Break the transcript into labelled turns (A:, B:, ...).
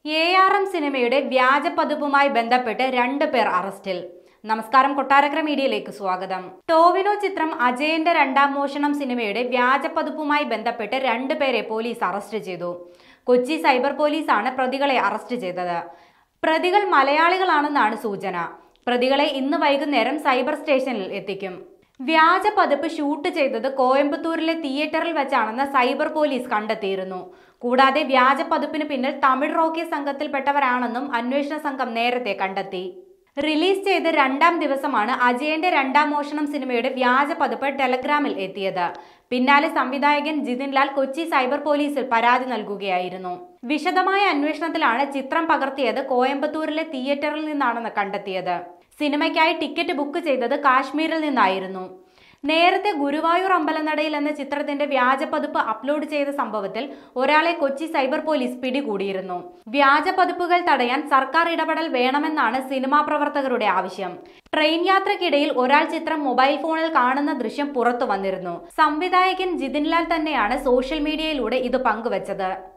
A: A R M സിനിമയുടെ വ്യാജ പതിപ്പുമായി ബന്ധപ്പെട്ട് രണ്ടു പേർ അറസ്റ്റിൽ നമസ്കാരം കൊട്ടാരക്കര മീഡിയയിലേക്ക് സ്വാഗതം ടോവിനോ ചിത്രം അജയന്റെ രണ്ടാം മോഷണം സിനിമയുടെ വ്യാജ പതിപ്പുമായി ബന്ധപ്പെട്ട് രണ്ടുപേരെ പോലീസ് അറസ്റ്റ് ചെയ്തു കൊച്ചി സൈബർ പോലീസാണ് പ്രതികളെ അറസ്റ്റ് ചെയ്തത് പ്രതികൾ മലയാളികളാണെന്നാണ് സൂചന പ്രതികളെ ഇന്ന് വൈകുന്നേരം സൈബർ സ്റ്റേഷനിൽ എത്തിക്കും വ്യാജ പതിപ്പ് ഷൂട്ട് ചെയ്തത് കോയമ്പത്തൂരിലെ തിയേറ്ററിൽ വെച്ചാണെന്ന് സൈബർ പോലീസ് കണ്ടെത്തിയിരുന്നു കൂടാതെ വ്യാജ പതിപ്പിന് പിന്നിൽ തമിഴ് റോക്കി സംഘത്തിൽപ്പെട്ടവരാണെന്നും അന്വേഷണ സംഘം നേരത്തെ കണ്ടെത്തി റിലീസ് ചെയ്ത് രണ്ടാം ദിവസമാണ് അജയന്റെ രണ്ടാം മോഷണം സിനിമയുടെ വ്യാജ പതിപ്പ് ടെലഗ്രാമിൽ എത്തിയത് പിന്നാലെ സംവിധായകൻ ജിതിൻ ലാൽ കൊച്ചി സൈബർ പോലീസിൽ പരാതി നൽകുകയായിരുന്നു വിശദമായ അന്വേഷണത്തിലാണ് ചിത്രം പകർത്തിയത് കോയമ്പത്തൂരിലെ തിയേറ്ററിൽ നിന്നാണെന്ന് കണ്ടെത്തിയത് സിനിമയ്ക്കായി ടിക്കറ്റ് ബുക്ക് ചെയ്തത് കാശ്മീരിൽ നിന്നായിരുന്നു നേരത്തെ ഗുരുവായൂർ അമ്പലനടയിൽ എന്ന ചിത്രത്തിന്റെ വ്യാജപതിപ്പ് അപ്ലോഡ് ചെയ്ത സംഭവത്തിൽ ഒരാളെ കൊച്ചി സൈബർ പോലീസ് പിടികൂടിയിരുന്നു വ്യാജപതിപ്പുകൾ തടയാൻ സർക്കാർ ഇടപെടൽ വേണമെന്നാണ് സിനിമാ പ്രവർത്തകരുടെ ആവശ്യം ട്രെയിൻ യാത്രക്കിടയിൽ ഒരാൾ ചിത്രം മൊബൈൽ ഫോണിൽ കാണുന്ന ദൃശ്യം പുറത്തു വന്നിരുന്നു സംവിധായകൻ ജിതിൻലാൽ തന്നെയാണ് സോഷ്യൽ മീഡിയയിലൂടെ ഇത് പങ്കുവച്ചത്